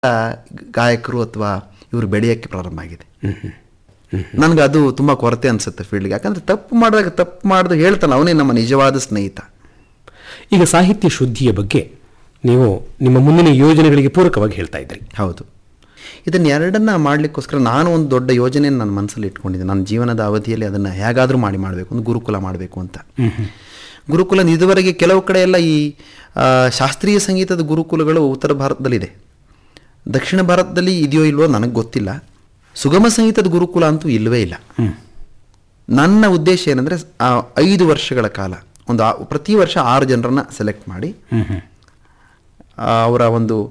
ಗಾಯಕರು ಅಥವಾ ಇವರು ಬೆಳೆಯೋಕ್ಕೆ ಪ್ರಾರಂಭ ಆಗಿದೆ ನನಗೆ ಅದು ತುಂಬ ಕೊರತೆ ಅನಿಸುತ್ತೆ ಫೀಲ್ಡ್ಗೆ ಯಾಕಂದರೆ ತಪ್ಪು ಮಾಡಿದಾಗ ತಪ್ಪು ಮಾಡಿದು ಹೇಳ್ತಾನೆ ಅವನೇ ನಮ್ಮ ನಿಜವಾದ ಸ್ನೇಹಿತ ಈಗ ಸಾಹಿತ್ಯ ಶುದ್ಧಿಯ ಬಗ್ಗೆ ನೀವು ನಿಮ್ಮ ಮುಂದಿನ ಯೋಜನೆಗಳಿಗೆ ಪೂರಕವಾಗಿ ಹೇಳ್ತಾ ಇದ್ರಿ ಹೌದು ಇದನ್ನ ಎರಡನ್ನ ಮಾಡಲಿಕ್ಕೋಸ್ಕರ ನಾನು ಒಂದು ದೊಡ್ಡ ಯೋಜನೆಯನ್ನು ನನ್ನ ಮನಸ್ಸಲ್ಲಿ ಇಟ್ಕೊಂಡಿದ್ದೆ ನನ್ನ ಜೀವನದ ಅವಧಿಯಲ್ಲಿ ಅದನ್ನು ಹೇಗಾದರೂ ಮಾಡಿ ಮಾಡಬೇಕು ಒಂದು ಗುರುಕುಲ ಮಾಡಬೇಕು ಅಂತ ಗುರುಕುಲ ಇದುವರೆಗೆ ಕೆಲವು ಕಡೆ ಎಲ್ಲ ಈ ಆ, ಶಾಸ್ತ್ರೀಯ ಸಂಗೀತದ ಗುರುಕುಲಗಳು ಉತ್ತರ ಭಾರತದಲ್ಲಿದೆ ದಕ್ಷಿಣ ಭಾರತದಲ್ಲಿ ಇದೆಯೋ ಇಲ್ವೋ ನನಗೆ ಗೊತ್ತಿಲ್ಲ ಸುಗಮ ಸಂಗೀತದ ಗುರುಕುಲ ಅಂತೂ ಇಲ್ಲವೇ ಇಲ್ಲ ನನ್ನ ಉದ್ದೇಶ ಏನಂದರೆ ಐದು ವರ್ಷಗಳ ಕಾಲ ಒಂದು ಆ- ಪ್ರತಿ ವರ್ಷ ಆರು ಜನರನ್ನ ಸೆಲೆಕ್ಟ್ ಮಾಡಿ ಆ, ಅವರ ಒಂದು